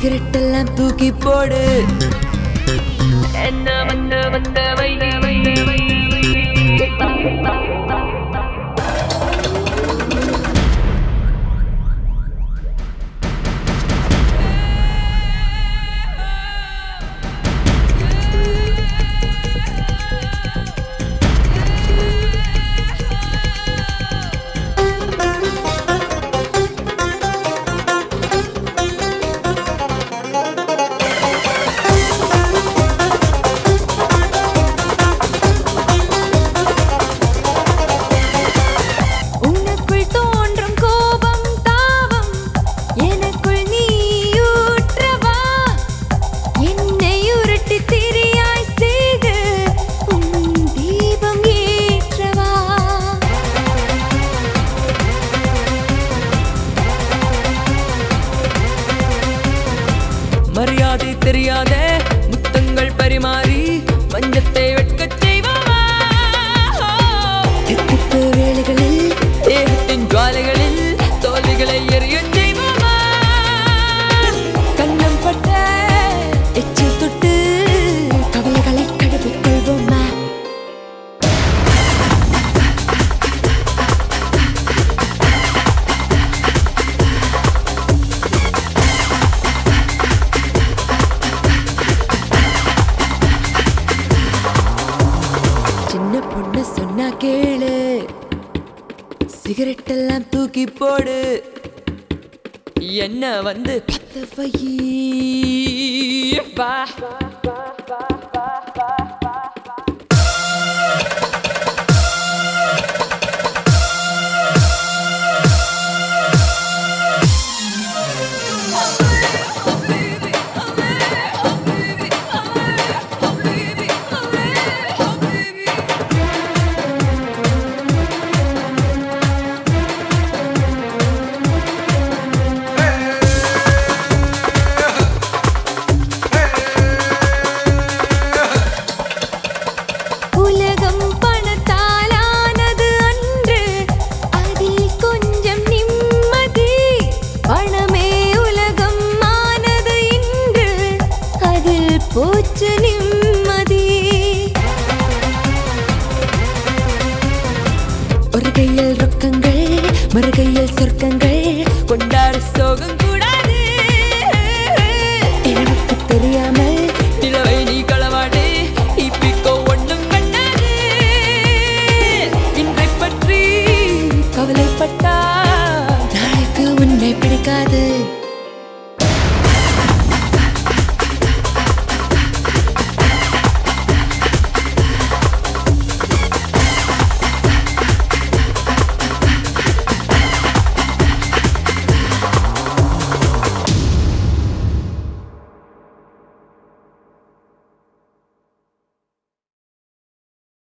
cigarette எல்லாம் தூக்கி போடு என்ன வந்த வந்த வை வை வை உனக்குள் தோன்றும் கோபம் தாவம் எனக்குள் நீ ஊற்றவா என்னை உருட்டி திரியாய் செய்து உன் தீபம் ஏற்றவா மரியாதை தெரியாத முத்தங்கள் பரிமாறி மஞ்சத்தை வெட்கச் செய்வோமா தித்திப்பு வேலைகளில் தேகத்தின் ஜுவாலைகளில் தோல்விகளை எரியச் செய்வோமா கண்ணம் பட்ட எச்சில் தொட்டு கவலைகளை கழுவிக் கொள்வோமா சின்ன பொண்ணு சொன்னா கேளு சிகரெட் எல்லாம் தூக்கி போடு என்ன வந்து பத்த வை வா உலகம் பணத்தாலானது அன்று அதில் கொஞ்சம் நிம்மதி பணமே உலகம் ஆனது இன்று அதில் போச்சு நிம்மதி ஒரு கையில் ரொக்கங்கள் மறு கையில் சொர்க்கங்கள் கொண்டாட சோகம்